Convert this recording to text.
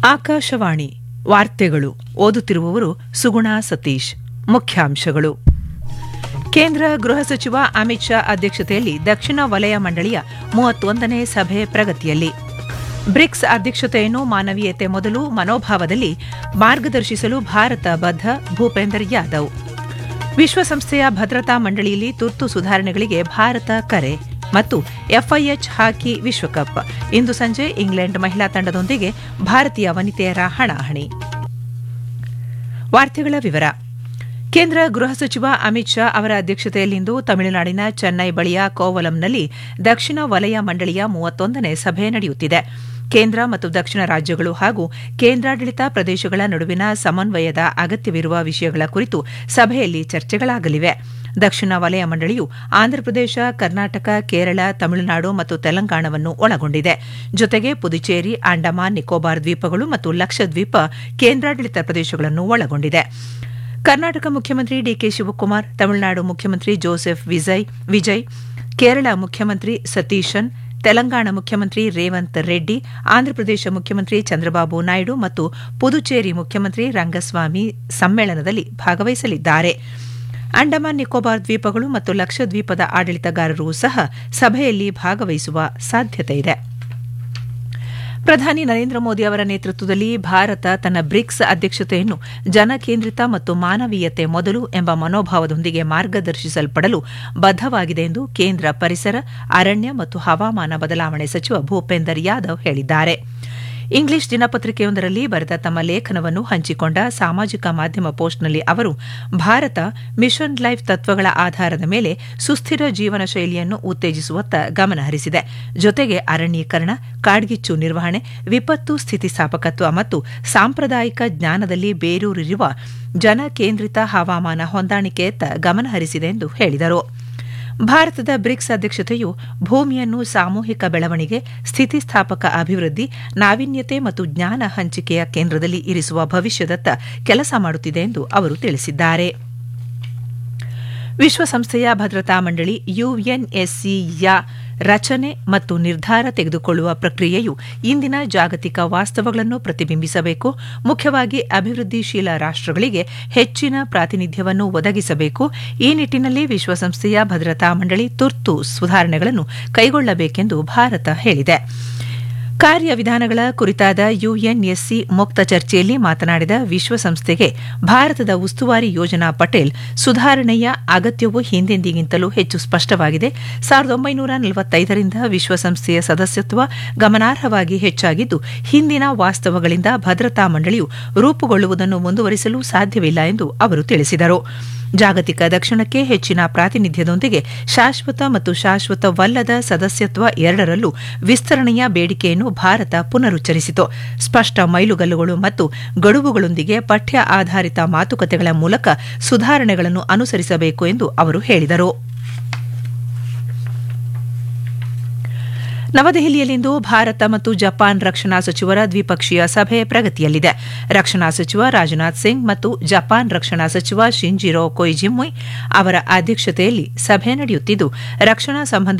ಆಕಾಶವಾಣಿ ವಾರ್ತೆಗಳು ಓದುತ್ತಿರುವವರು ಸುಗುಣ ಸತೀಶ್ ಮುಖ್ಯಾಂಶಗಳು ಕೇಂದ್ರ ಗೃಹ ಸಚಿವ ಅಮಿತ್ ಶಾ ಅಧ್ಯಕ್ಷತೆಯಲ್ಲಿ ದಕ್ಷಿಣ ವಲಯ ಮಂಡಳಿಯ ಮೂವತ್ತೊಂದನೇ ಸಭೆ ಪ್ರಗತಿಯಲ್ಲಿ ಬ್ರಿಕ್ಸ್ ಅಧ್ಯಕ್ಷತೆಯನ್ನು ಮಾನವೀಯತೆ ಮೊದಲು ಮನೋಭಾವದಲ್ಲಿ ಮಾರ್ಗದರ್ಶಿಸಲು ಭಾರತ ಬದ್ಧ ಭೂಪೇಂದರ್ ಯಾದವ್ ವಿಶ್ವಸಂಸ್ಥೆಯ ಭದ್ರತಾ ಮಂಡಳಿಯಲ್ಲಿ ತುರ್ತು ಸುಧಾರಣೆಗಳಿಗೆ ಭಾರತ ಕರೆ ಮತ್ತು ಎಫ್ಐಎಚ್ ಹಾಕಿ ವಿಶ್ವಕಪ್ ಇಂದು ಸಂಜೆ ಇಂಗ್ಲೆಂಡ್ ಮಹಿಳಾ ತಂಡದೊಂದಿಗೆ ಭಾರತೀಯ ವನಿತೆಯರ ಹಣಾಹಣಿ ವಾರ್ತೆಗಳ ವಿವರ ಕೇಂದ್ರ ಗೃಹ ಸಚಿವ ಅಮಿತ್ ಶಾ ಅವರ ಅಧ್ಯಕ್ಷತೆಯಲ್ಲಿಂದು ತಮಿಳುನಾಡಿನ ಚೆನ್ನೈ ಬಳಿಯ ಕೋವಲಂನಲ್ಲಿ ದಕ್ಷಿಣ ವಲಯ ಮಂಡಳಿಯ ಮೂವತ್ತೊಂದನೇ ಸಭೆ ನಡೆಯುತ್ತಿದೆ ಕೇಂದ್ರ ಮತ್ತು ದಕ್ಷಿಣ ರಾಜ್ಯಗಳು ಹಾಗೂ ಕೇಂದ್ರಾಡಳಿತ ಪ್ರದೇಶಗಳ ನಡುವಿನ ಸಮನ್ವಯದ ಅಗತ್ಯವಿರುವ ವಿಷಯಗಳ ಕುರಿತು ಸಭೆಯಲ್ಲಿ ಚರ್ಚೆಗಳಾಗಲಿವೆ ದಕ್ಷಿಣ ವಲಯ ಮಂಡಳಿಯು ಆಂಧ್ರಪ್ರದೇಶ ಕರ್ನಾಟಕ ಕೇರಳ ತಮಿಳುನಾಡು ಮತ್ತು ತೆಲಂಗಾಣವನ್ನು ಒಳಗೊಂಡಿದೆ ಜೊತೆಗೆ ಪುದುಚೇರಿ ಅಂಡಮಾನ್ ನಿಕೋಬಾರ್ ದ್ವೀಪಗಳು ಮತ್ತು ಲಕ್ಷದ್ವೀಪ ಕೇಂದ್ರಾಡಳಿತ ಪ್ರದೇಶಗಳನ್ನು ಒಳಗೊಂಡಿದೆ ಕರ್ನಾಟಕ ಮುಖ್ಯಮಂತ್ರಿ ಡಿಕೆ ಶಿವಕುಮಾರ್ ತಮಿಳುನಾಡು ಮುಖ್ಯಮಂತ್ರಿ ಜೋಸೆಫ್ ವಿಜಯ್ ಕೇರಳ ಮುಖ್ಯಮಂತ್ರಿ ಸತೀಶನ್ ತೆಲಂಗಾಣ ಮುಖ್ಯಮಂತ್ರಿ ರೇವಂತ್ ರೆಡ್ಡಿ ಆಂಧ್ರಪ್ರದೇಶ ಮುಖ್ಯಮಂತ್ರಿ ಚಂದ್ರಬಾಬು ನಾಯ್ಡು ಮತ್ತು ಪುದುಚೇರಿ ಮುಖ್ಯಮಂತ್ರಿ ರಂಗಸ್ವಾಮಿ ಸಮ್ಮೇಳನದಲ್ಲಿ ಭಾಗವಹಿಸಲಿದ್ದಾರೆ ಅಂಡಮಾನ್ ನಿಕೋಬಾರ್ ದ್ವೀಪಗಳು ಮತ್ತು ಲಕ್ಷದ್ವೀಪದ ಆಡಳಿತಗಾರರೂ ಸಹ ಸಭೆಯಲ್ಲಿ ಭಾಗವಹಿಸುವ ಸಾಧ್ಯತೆಯಿದೆ ಪ್ರಧಾನಿ ನರೇಂದ್ರ ಮೋದಿ ಅವರ ನೇತೃತ್ವದಲ್ಲಿ ಭಾರತ ತನ್ನ ಬ್ರಿಕ್ಸ್ ಅಧ್ಯಕ್ಷತೆಯನ್ನು ಜನಕೇಂದ್ರಿತ ಮತ್ತು ಮಾನವೀಯತೆ ಮೊದಲು ಎಂಬ ಮನೋಭಾವದೊಂದಿಗೆ ಮಾರ್ಗದರ್ಶಿಸಲ್ಪಡಲು ಬದ್ದವಾಗಿದೆ ಎಂದು ಕೇಂದ್ರ ಪರಿಸರ ಅರಣ್ಯ ಮತ್ತು ಹವಾಮಾನ ಬದಲಾವಣೆ ಸಚಿವ ಭೂಪೇಂದರ್ ಯಾದವ್ ಹೇಳಿದ್ದಾರೆ ಇಂಗ್ಲಿಷ್ ದಿನಪತ್ರಿಕೆಯೊಂದರಲ್ಲಿ ಬರೆದ ತಮ್ಮ ಲೇಖನವನ್ನು ಹಂಚಿಕೊಂಡ ಸಾಮಾಜಿಕ ಮಾಧ್ಯಮ ಪೋಸ್ಟ್ನಲ್ಲಿ ಅವರು ಭಾರತ ಮಿಷನ್ ಲೈಫ್ ತತ್ವಗಳ ಆಧಾರದ ಮೇಲೆ ಸುಸ್ಥಿರ ಜೀವನ ಶೈಲಿಯನ್ನು ಉತ್ತೇಜಿಸುವತ್ತ ಗಮನಹರಿಸಿದೆ ಜೊತೆಗೆ ಅರಣ್ಯೀಕರಣ ಕಾಡ್ಗಿಚ್ಚು ನಿರ್ವಹಣೆ ವಿಪತ್ತು ಸ್ಥಿತಿಸ್ಥಾಪಕತ್ವ ಮತ್ತು ಸಾಂಪ್ರದಾಯಿಕ ಜ್ಞಾನದಲ್ಲಿ ಬೇರೂರಿರುವ ಜನಕೇಂದ್ರಿತ ಹವಾಮಾನ ಹೊಂದಾಣಿಕೆಯತ್ತ ಗಮನಹರಿಸಿದೆ ಎಂದು ಹೇಳಿದರು ಭಾರತದ ಬ್ರಿಕ್ಸ್ ಅಧ್ಯಕ್ಷತೆಯು ಭೂಮಿಯನ್ನು ಸಾಮೂಹಿಕ ಬೆಳವಣಿಗೆ ಸ್ಥಿತಿಸ್ಥಾಪಕ ಅಭಿವೃದ್ಧಿ ನಾವೀನ್ಯತೆ ಮತ್ತು ಜ್ಞಾನ ಹಂಚಿಕೆಯ ಕೇಂದ್ರದಲ್ಲಿ ಇರಿಸುವ ಭವಿಷ್ಯದತ್ತ ಕೆಲಸ ಮಾಡುತ್ತಿದೆ ಎಂದು ಅವರು ತಿಳಿಸಿದ್ದಾರೆ ವಿಶ್ವಸಂಸ್ಥೆಯ ಭದ್ರತಾ ಮಂಡಳಿ ಯುಎನ್ಎಸ್ಸಿಯ ರಚನೆ ಮತ್ತು ನಿರ್ಧಾರ ತೆಗೆದುಕೊಳ್ಳುವ ಪ್ರಕ್ರಿಯೆಯು ಇಂದಿನ ಜಾಗತಿಕ ವಾಸ್ತವಗಳನ್ನು ಪ್ರತಿಬಿಂಬಿಸಬೇಕು ಮುಖ್ಯವಾಗಿ ಅಭಿವೃದ್ಧಿಶೀಲ ರಾಷ್ಟಗಳಿಗೆ ಹೆಚ್ಚಿನ ಪ್ರಾತಿನಿಧ್ಯವನ್ನು ಒದಗಿಸಬೇಕು ಈ ನಿಟ್ಟಿನಲ್ಲಿ ವಿಶ್ವಸಂಸ್ಥೆಯ ಭದ್ರತಾ ಮಂಡಳಿ ತುರ್ತು ಸುಧಾರಣೆಗಳನ್ನು ಕೈಗೊಳ್ಳಬೇಕೆಂದು ಭಾರತ ಹೇಳಿದೆ ಕಾರ್ಯವಿಧಾನಗಳ ಕುರಿತಾದ ಯುಎನ್ಎಸ್ಸಿ ಮುಕ್ತ ಚರ್ಚೆಯಲ್ಲಿ ಮಾತನಾಡಿದ ವಿಶ್ವಸಂಸ್ಥೆಗೆ ಭಾರತದ ಉಸ್ತುವಾರಿ ಯೋಜನಾ ಪಟೇಲ್ ಸುಧಾರಣೆಯ ಅಗತ್ಯವು ಹಿಂದೆಂದಿಗಿಂತಲೂ ಹೆಚ್ಚು ಸ್ಪಷ್ಟವಾಗಿದೆ ಸಾವಿರದ ಒಂಬೈನೂರ ನಲವತ್ತೈದರಿಂದ ವಿಶ್ವಸಂಸ್ಥೆಯ ಸದಸ್ಯತ್ವ ಗಮನಾರ್ಹವಾಗಿ ಹೆಚ್ಚಾಗಿದ್ದು ಹಿಂದಿನ ವಾಸ್ತವಗಳಿಂದ ಭದ್ರತಾ ಮಂಡಳಿಯು ರೂಪುಗೊಳ್ಳುವುದನ್ನು ಮುಂದುವರಿಸಲು ಸಾಧ್ಯವಿಲ್ಲ ಎಂದು ಅವರು ತಿಳಿಸಿದರು ಜಾಗತಿಕ ದಕ್ಷಿಣಕ್ಕೆ ಹೆಚ್ಚಿನ ಪ್ರಾತಿನಿಧ್ಯದೊಂದಿಗೆ ಶಾಶ್ವತ ಮತ್ತು ಶಾಶ್ವತವಲ್ಲದ ಸದಸ್ಯತ್ವ ಎರಡರಲ್ಲೂ ವಿಸ್ತರಣೆಯ ಬೇಡಿಕೆಯನ್ನು ಭಾರತ ಪುನರುಚ್ಚರಿಸಿತು ಸ್ಪಷ್ಟ ಮೈಲುಗಲ್ಲುಗಳು ಮತ್ತು ಗಡುವುಗಳೊಂದಿಗೆ ಪಠ್ಯ ಆಧಾರಿತ ಮಾತುಕತೆಗಳ ಮೂಲಕ ಸುಧಾರಣೆಗಳನ್ನು ಅನುಸರಿಸಬೇಕು ಎಂದು ಅವರು ಹೇಳಿದರು ನವದೆಹಲಿಯಲ್ಲಿಂದು ಭಾರತ ಮತ್ತು ಜಪಾನ್ ರಕ್ಷಣಾ ಸಚಿವರ ದ್ವಿಪಕ್ಷೀಯ ಸಭೆ ಪ್ರಗತಿಯಲ್ಲಿದೆ ರಕ್ಷಣಾ ಸಚಿವ ರಾಜನಾಥ್ ಸಿಂಗ್ ಮತ್ತು ಜಪಾನ್ ರಕ್ಷಣಾ ಸಚಿವ ಶಿಂಜಿರೋ ಕೊಯ್ಜಿಮುಯ್ ಅವರ ಅಧ್ಯಕ್ಷತೆಯಲ್ಲಿ ಸಭೆ ನಡೆಯುತ್ತಿದ್ದು ರಕ್ಷಣಾ ಸಂಬಂಧ